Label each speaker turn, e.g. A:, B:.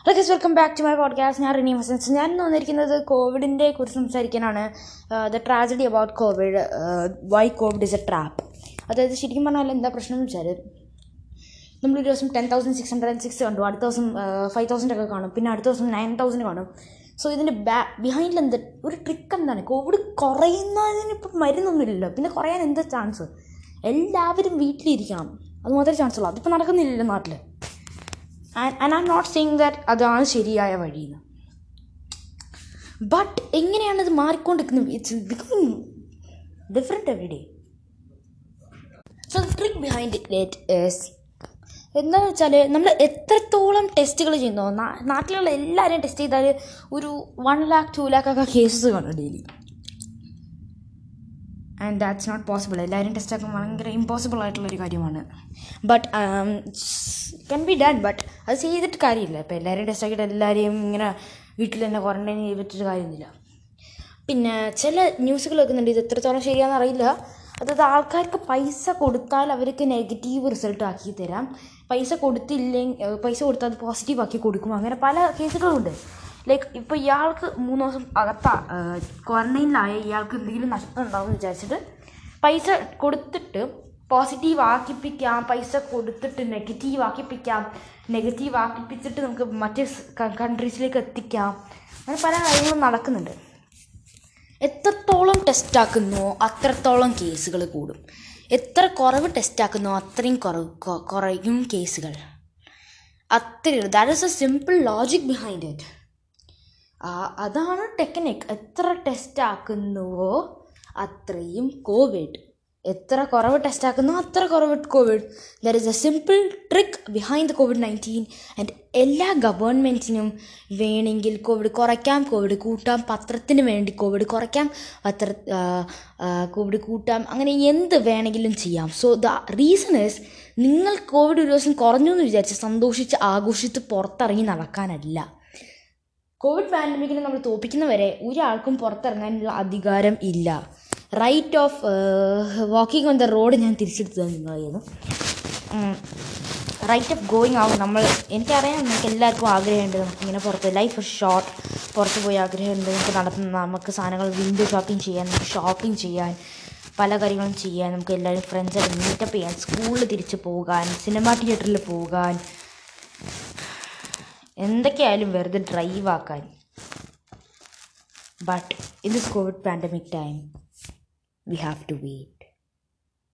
A: hello guys welcome back to my podcast ഞാൻ റിനി ഹസൻസ് ഞാൻ ഇന്ന് വന്നിരിക്കുന്നത് കോവിഡിൻ്റെ കുറിച്ച് സംസാരിക്കാനാണ് the tragedy about Covid why Covid is a trap അതായത് ശരിക്കും പറഞ്ഞാൽ എന്താ പ്രശ്നം എന്ന് വെച്ചാൽ നമ്മളൊരു ദിവസം ten thousand six hundred and six കണ്ടു അടുത്ത ദിവസം ഫൈവ് തൗസൻഡ് ഒക്കെ കാണും പിന്നെ അടുത്ത ദിവസം നയൻ തൗസൻഡ് കാണും സോ ഇതിൻ്റെ ബാ ബിഹൈൻഡിൽ എന്ത് ഒരു ട്രിക്ക് എന്താണ് കോവിഡ് കുറയുന്നതിന് ഇപ്പം മരുന്നൊന്നുമില്ലല്ലോ പിന്നെ കുറയാൻ എന്താ ചാൻസ് എല്ലാവരും വീട്ടിലിരിക്കണം അത് മാത്രമേ ചാൻസ് ഉള്ളൂ അതിപ്പോൾ നടക്കുന്നില്ലല്ലോ നാട്ടിൽ and and I'm not saying that അതാണ് ശരിയായ വഴിയെന്ന് ബട്ട് എങ്ങനെയാണ് ഇത് മാറിക്കൊണ്ടിരിക്കുന്നത് it's becoming different every day so the trick behind it is എന്താണെന്ന് വെച്ചാൽ നമ്മൾ എത്രത്തോളം ടെസ്റ്റുകൾ ചെയ്യുന്നോ നാട്ടിലുള്ള എല്ലാവരെയും ടെസ്റ്റ് ചെയ്താൽ ഒരു വൺ ലാക്ക് ടു ലാക്ക് ഒക്കെ കേസസ് കാണും daily and that's not possible എല്ലാവരും ടെസ്റ്റ് ആക്കാൻ ഭയങ്കര ഇമ്പോസിബിൾ ആയിട്ടുള്ളൊരു കാര്യമാണ് but can be done but അത് ചെയ്തിട്ട് കാര്യമില്ല ഇപ്പോൾ എല്ലാവരെയും ടെസ്റ്റ് ആക്കിയിട്ട് എല്ലാവരെയും ഇങ്ങനെ വീട്ടിൽ തന്നെ ക്വാറൻറ്റൈൻ ചെയ്തിട്ട് കാര്യമൊന്നുമില്ല പിന്നെ ചില ന്യൂസുകൾ വെക്കുന്നുണ്ട് ഇത് എത്രത്തോളം ശരിയാണെന്ന് അറിയില്ല അതായത് ആൾക്കാർക്ക് പൈസ കൊടുത്താൽ അവർക്ക് നെഗറ്റീവ് റിസൾട്ട് ആക്കി തരാം പൈസ കൊടുത്തില്ലെങ്കിൽ പൈസ കൊടുത്താൽ അത് പോസിറ്റീവ് ആക്കി കൊടുക്കും അങ്ങനെ പല കേസുകളുണ്ട് ലൈക്ക് ഇപ്പോൾ ഇയാൾക്ക് മൂന്ന് ദിവസം അകത്ത ക്വാറൻറ്റൈനിലായ ഇയാൾക്ക് എന്തെങ്കിലും നഷ്ടം ഉണ്ടാവുമെന്ന് വിചാരിച്ചിട്ട് പൈസ കൊടുത്തിട്ട് പോസിറ്റീവ് ആക്കിപ്പിക്കാം പൈസ കൊടുത്തിട്ട് നെഗറ്റീവ് ആക്കിപ്പിക്കാം നെഗറ്റീവ് ആക്കിപ്പിച്ചിട്ട് നമുക്ക് മറ്റ് കൺട്രീസിലേക്ക് എത്തിക്കാം അങ്ങനെ പല കാര്യങ്ങളും നടക്കുന്നുണ്ട് എത്രത്തോളം ടെസ്റ്റ് ആക്കുന്നോ അത്രത്തോളം കേസുകൾ കൂടും എത്ര കുറവ് ടെസ്റ്റ് ആക്കുന്നോ അത്രയും കുറവ് കുറയും കേസുകൾ അത്രയും that is a simple logic behind it അതാണ് ടെക്നിക് എത്ര ടെസ്റ്റ് ആക്കുന്നുവോ അത്രയും കോവിഡ് എത്ര കുറവ് ടെസ്റ്റ് ആക്കുന്നോ അത്ര കുറവ് Covid there is a simple trick behind the Covid nineteen and എല്ലാ ഗവൺമെൻറ്റിനും വേണമെങ്കിൽ കോവിഡ് കുറയ്ക്കാം കോവിഡ് കൂട്ടാം പത്രത്തിന് വേണ്ടി കോവിഡ് കുറയ്ക്കാം പത്ര കോവിഡ് കൂട്ടാം അങ്ങനെ എന്ത് വേണമെങ്കിലും ചെയ്യാം സോ ദ റീസൺ ഇസ് നിങ്ങൾ കോവിഡ് ഒരു ദിവസം കുറഞ്ഞു എന്ന് വിചാരിച്ച് സന്തോഷിച്ച് ആഘോഷിച്ച് പുറത്തിറങ്ങി നടക്കാനല്ല കോവിഡ് പാൻഡമിക്കിനെ നമ്മൾ തോപ്പിക്കുന്നവരെ ഒരാൾക്കും പുറത്തിറങ്ങാനുള്ള അധികാരം ഇല്ല right of walking on the road ഞാൻ തിരിച്ചെടുത്തത് നിങ്ങളായിരുന്നു റൈറ്റ് ഓഫ് ഗോയിങ് ആവും നമ്മൾ എനിക്കറിയാം നമുക്ക് എല്ലാവർക്കും ആഗ്രഹമുണ്ട് നമുക്കിങ്ങനെ പുറത്ത് ലൈഫ് ഷോർട്ട് പുറത്ത് പോയി ആഗ്രഹമുണ്ട് നമുക്ക് നടത്തുന്ന നമുക്ക് സാധനങ്ങൾ വിൻഡോ ഷോപ്പിംഗ് ചെയ്യാൻ നമുക്ക് ഷോപ്പിംഗ് ചെയ്യാൻ പല കാര്യങ്ങളും ചെയ്യാൻ നമുക്ക് എല്ലാവരും ഫ്രണ്ട്സായിട്ട് മീറ്റപ്പ് ചെയ്യാൻ സ്കൂളിൽ തിരിച്ച് പോകാൻ സിനിമ തിയേറ്ററിൽ പോകാൻ എന്തൊക്കെയായാലും വെറുതെ ഡ്രൈവ് ആക്കാൻ but in this Covid pandemic time we have to wait